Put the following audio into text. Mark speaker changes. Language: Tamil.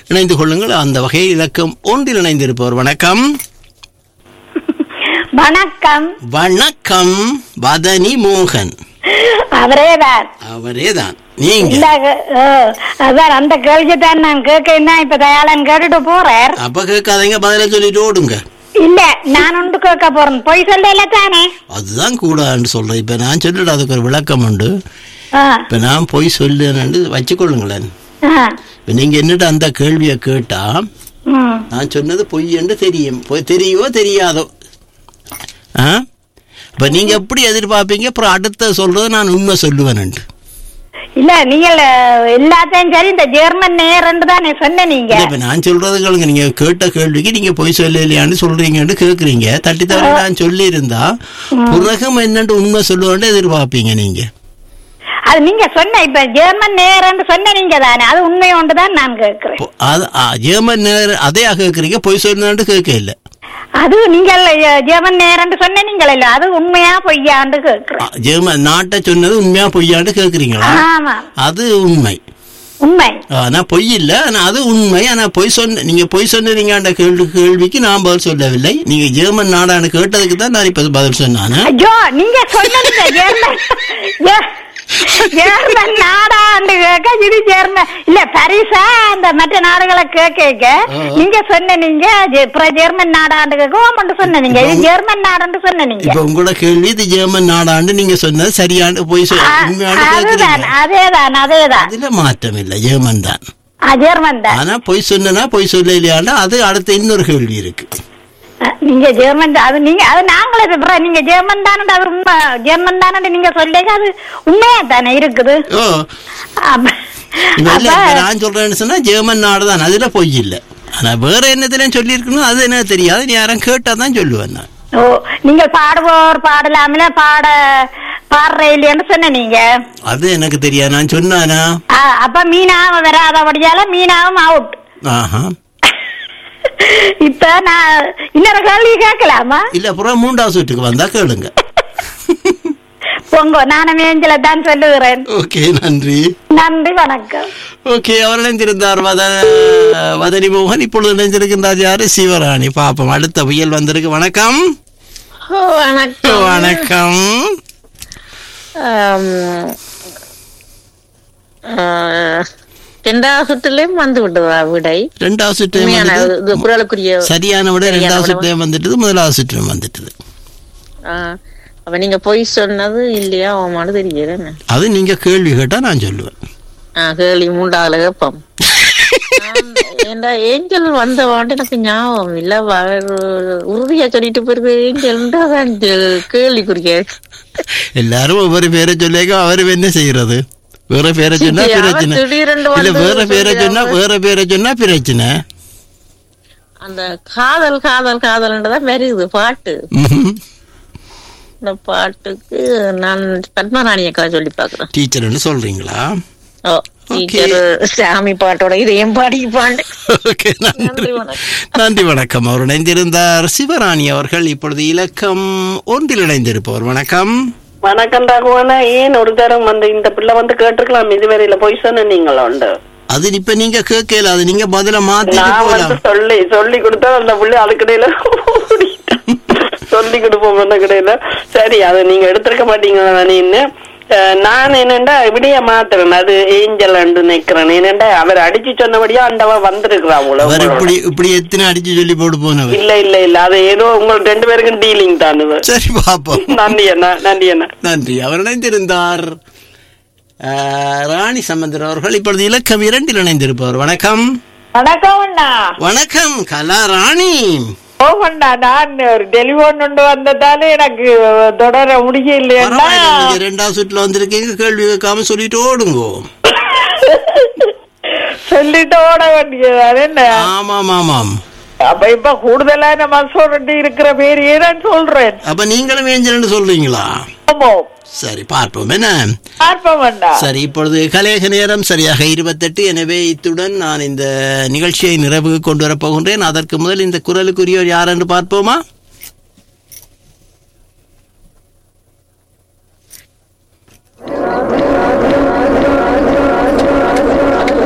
Speaker 1: இணைந்து கொள்ளுங்கள் அந்த வகையில் இலக்கம் ஒன்றில் இணைந்திருப்பவர் வணக்கம்
Speaker 2: வணக்கம்
Speaker 1: வணக்கம் வதனி மோகன்
Speaker 2: அவரேதான்
Speaker 1: அவரே தான் நீங்க
Speaker 2: இந்த ஓ, அதான் அந்த கேள்வி தான் நான் கேட்க இப்ப தயாளன் கேட்டுட்டு போறார்
Speaker 1: அப்ப கேட்காதீங்க பதில சொல்லிட்டு ஓடுங்க
Speaker 2: இல்ல நான் ஒன்று கேட்க போறேன் பொய் சொல்லல தானே
Speaker 1: அதுதான் கூடாதுன்னு சொல்றேன் இப்ப நான் சொல்லிட்டு அதுக்கு ஒரு விளக்கம் உண்டு
Speaker 2: ஆ,
Speaker 1: இப்ப நான் போய் சொல்லுன்னு வச்சுக்கொள்ளுங்களேன்
Speaker 2: ஆ,
Speaker 1: இப்ப நீங்க என்னட்டு அந்த கேள்வியை கேட்டா
Speaker 2: ம்.
Speaker 1: நான் சொன்னது பொய் என்று தெரியும் பொய் தெரியோ தெரியாதோ ஆ இப்ப நீங்க எப்படி எதிர்பார்ப்பீங்க அப்புறம் அடுத்த சொல்றது நான் உண்மை சொல்லுவேன்ட்டு
Speaker 2: இல்ல நீங்கள் அஹ், எல்லாத்தையும் சரி இந்த ஜெர்மன் நேரண்டு தானே சொன்ன நீங்க
Speaker 1: இல்ல, இப்ப நான் சொல்றது கேளுங்க நீங்க கேட்ட கேள்விக்கு நீங்க பொய் சொல்லலையான்னு சொல்றீங்கன்னு கேக்குறீங்க தட்டி தவறி நான் சொல்லி இருந்தா புறகம் என்னன்னு உண்மை சொல்லுவேன்னு எதிர்பார்ப்பீங்க நீங்க
Speaker 2: அது நீங்க சொன்ன இப்ப ஜெர்மன் நேரண்டு சொன்ன நீங்க தானே அது உண்மை ஒன்று தான் நான் கேட்கிறேன்
Speaker 1: பொ- அது ஆ, ஜெர்மன் நேர- அதையா கேக்குறீங்க பொய் சொல்லணும்னு கேட்க இல்ல
Speaker 2: அது நீங்கள் அஹ், ஜெர்மன் நேரண்டு சொன்ன நீங்கள் இல்ல அது உண்மையா பொய்யாண்டு
Speaker 1: ஆ,
Speaker 2: கேட்கிறேன்
Speaker 1: ஜெர்மன் நாட்டை சொன்னது உண்மையா பொய்யான்னு கேக்குறீங்களா
Speaker 2: ஆமா
Speaker 1: அது உண்மை
Speaker 2: உண்மை
Speaker 1: ஆனா பொய் இல்ல ஆனா அது உண்மை ஆனா பொய் சொன்ன நீங்க பொய் சொன்னீங்க கேள்வி கேள்விக்கு நான் பதில் சொல்லவில்லை நீங்க ஜெர்மன் நாடான்னு கேட்டதுக்கு தான் நான் இப்ப பதில் சொன்னானே
Speaker 2: ஐயோ நீங்க சொன்னது ஜெர்மன் ஜெ- ஜெர்மன் நாடாண்டு கேட்க இது ஜெர்மன் இல்ல பரிசா அந்த மற்ற நாடுகளை கேட்க
Speaker 1: ஆ.
Speaker 2: நீங்க சொன்ன நீங்க ஜெ- அப்புறம் ஜெர்மன் நாடாண்டு கேட்க ஓமண்டு சொன்ன நீங்க இது ஜெர்மன் நாடாண்டு சொன்ன நீங்க
Speaker 1: இப்ப உங்களோட கேள்வி இது ஜெர்மன் நாடான்னு நீங்க சொன்னது சரியாண்டு பொய் சொல்
Speaker 2: ஆ,
Speaker 1: உண்மையாண்டு
Speaker 2: அதுதான்
Speaker 1: கேக்குறீங்க
Speaker 2: அதேதான் அதேதான்
Speaker 1: அதுல மாற்றம் இல்ல ஜெர்மன் தான்
Speaker 2: ஆ, ஜெர்மன் தான்
Speaker 1: ஆனா பொய் சொன்னா பொய் சொல்லலையாண்டா அது அடுத்த இன்னொரு கேள்வி இருக்கு
Speaker 2: ஆ, நீங்க ஜெர்மன் தான். அது நீங்க அது நாங்களே அப்புறம் நீங்க ஜெர்மன் தானே அது உண்மை ஜெர்மன் தானே நீங்க சொல்லிங்க அது உண்மையா தானே இருக்குது
Speaker 1: ஓ
Speaker 2: அப்ப-
Speaker 1: இப்ப இல்ல
Speaker 2: அப்ப-
Speaker 1: இப்ப நான் சொல்றேன்னு சொன்னா ஜெர்மன் நாடு தான் அதுல பொய் இல்ல ஆனா வேற என்னத்திலும் சொல்லியிருக்கணும் அது என்ன தெரியாது நீ யாரும் கேட்டா தான் சொல்லுவேன் நான்
Speaker 2: ஓ நீங்க பாடுவோர் பாடலாமல பாட பாடுற இல்லையான்னு சொன்ன நீங்க
Speaker 1: அது எனக்கு தெரியாது நான் சொன்னானா
Speaker 2: ஆ, அப்ப மீனாவும் வராதபடியால மீனாவும் அவுட்
Speaker 1: ஆஹா
Speaker 2: இப்ப நான் இன்னொரு கேள்வி கேட்கலாமா
Speaker 1: இல்ல அப்புறம் மூன்றாவது வீட்டுக்கு வந்தா கேளுங்க
Speaker 2: பொங்க நானும் ஏஞ்சல தான் சொல்லுகிறேன்
Speaker 1: ஓகே நன்றி
Speaker 2: நன்றி வணக்கம்
Speaker 1: ஓகே அவர் இணைந்திருந்தார் வத வதனி மோகன் இப்பொழுது இணைந்திருக்கின்றார் யாரு சிவராணி பாப்போம் அடுத்த புயல் வந்திருக்கு வணக்கம்
Speaker 3: வணக்கம்
Speaker 1: வணக்கம்
Speaker 3: ஆம், ஆ, ரெண்டாவது சுற்றுலயும் வந்து விட்டதா விடை
Speaker 1: ரெண்டாவது சுற்று
Speaker 3: உண்மையான
Speaker 1: வந்துட்டு
Speaker 3: இது குரலுக்குரிய
Speaker 1: சரியான விட
Speaker 3: சரியான
Speaker 1: ரெண்டாவது
Speaker 3: விட.
Speaker 1: சுற்று வந்துட்டது முதலாவது சுற்று வந்துட்டது
Speaker 3: ஆ, அப்ப நீங்க பொய் சொன்னது இல்லையா அவமானு தெரியல என்ன?
Speaker 1: அது நீங்க கேள்வி கேட்டா நான் சொல்லுவேன்
Speaker 3: ஆ, கேள்வி மூன்றாவது கேட்போம் ஏண்டா ஏஞ்சல் வந்த வாண்டு எனக்கு ஞாபகம் இல்ல வ- உறுதியா சொல்லிட்டு போயிருக்கு ஏஞ்சல் அதான் கேள்விக்குரிய
Speaker 1: எல்லாரும் ஒவ்வொரு பேரை சொல்லிக்க அவரு என்ன செய்யறது வேற பேரை சொன்னா
Speaker 3: அவன்
Speaker 1: பிரச்சனை
Speaker 3: திடீரென்று
Speaker 1: இல்ல
Speaker 3: வந்து
Speaker 1: வேற பேரை
Speaker 3: சொல்லி
Speaker 1: சொன்னா வேற பேரை சொன்னா பிரச்சனை
Speaker 3: அந்த காதல் காதல் காதல்ன்றதான் வருது பாட்டு
Speaker 1: ம்ஹும்.
Speaker 3: இந்த பாட்டுக்கு நான் பத்மராணி அக்கா சொல்லி பாக்குறேன்
Speaker 1: டீச்சர்னு சொல்றீங்களா
Speaker 3: ஓ டீச்சர் சாமி பாட்டோட இதையும் பாடிப்பாண்டு
Speaker 1: ஓகே நன்றி
Speaker 3: நன்றி, வணக்கம்.
Speaker 1: நன்றி வணக்கம் அவர் இணைந்திருந்தார் சிவராணி அவர்கள் இப்பொழுது இலக்கம் ஒன்றில் இணைந்திருப்பவர் வணக்கம்
Speaker 4: வணக்கம் ராகுவனா ஏன் ஒரு தரம் வந்து இந்த பிள்ளை வந்து கேட்டிருக்கலாம் இதுவரையில போய் சொன்ன நீங்கள் உண்டு
Speaker 1: அது இப்ப நீங்க கேட்கல அது நீங்க பதில மாத்திட்டு
Speaker 4: நான் வந்து
Speaker 1: போலாம்
Speaker 4: சொல்லி சொல்லி கொடுத்தா அந்த பிள்ளை அதுக்கிடையில சொல்லி கொடுப்போம் அந்த கடையில சரி அது நீங்க எடுத்திருக்க மாட்டீங்க நானு நான் என்னண்டா விடிய மாத்துறேன் அது ஏஞ்சல் நிக்கிறேன் என்னண்டா அவர் அடிச்சு சொன்னபடியா அந்தவ வந்திருக்கிறா
Speaker 1: அவர்
Speaker 4: உங்களோட
Speaker 1: இப்படி இப்படி எத்தனை அடிச்சு சொல்லி போட்டு போனவர்
Speaker 4: இல்ல இல்ல இல்ல அது ஏதோ உங்களுக்கு ரெண்டு பேருக்கும் டீலிங் தான் இது
Speaker 1: சரி பாப்போம்
Speaker 4: நன்றி அண்ணா நன்றி அண்ணா
Speaker 1: நன்றி அவர் இணைந்திருந்தார் ஆஹ், ராணி சம்பந்தர் அவர்கள் இப்பொழுது இலக்கம் இரண்டில் இணைந்திருப்பவர் வணக்கம்
Speaker 2: வணக்கம் அண்ணா
Speaker 1: வணக்கம் கலா ராணி
Speaker 2: போகண்டா நான் ஒரு டெலிபோன் கொண்டு வந்ததால எனக்கு தொடர முடியலையா
Speaker 1: பரவாயில்லை, நீங்க ரெண்டாவது சுற்றுல வந்திருக்கீங்க கேள்வி கேட்காம சொல்லிட்டு ஓடுங்கோ
Speaker 2: சொல்லிட்டு ஓட வேண்டியது என்ன
Speaker 1: ஆமாம் ஆமாம்
Speaker 2: அப்ப இப்ப கூடுதலான மசோரட்டி இருக்கிற பேரையே நான் சொல்றேன்
Speaker 1: அப்ப நீங்களும் ஏஞ்சல்னு சொல்றீங்களா
Speaker 2: ஆமா
Speaker 1: சரி பார்ப்போம் என்ன
Speaker 2: பார்ப்போம் வேண்டாம்
Speaker 1: சரி இப்பொழுது கலேக நேரம் சரியாக இருபத்தெட்டு எனவே இத்துடன் நான் இந்த நிகழ்ச்சியை நிறைவுக்கு கொண்டு வரப் போகின்றேன் அதற்கு முதல் இந்த குரலுக்குரியவர் யார் என்று பார்ப்போமா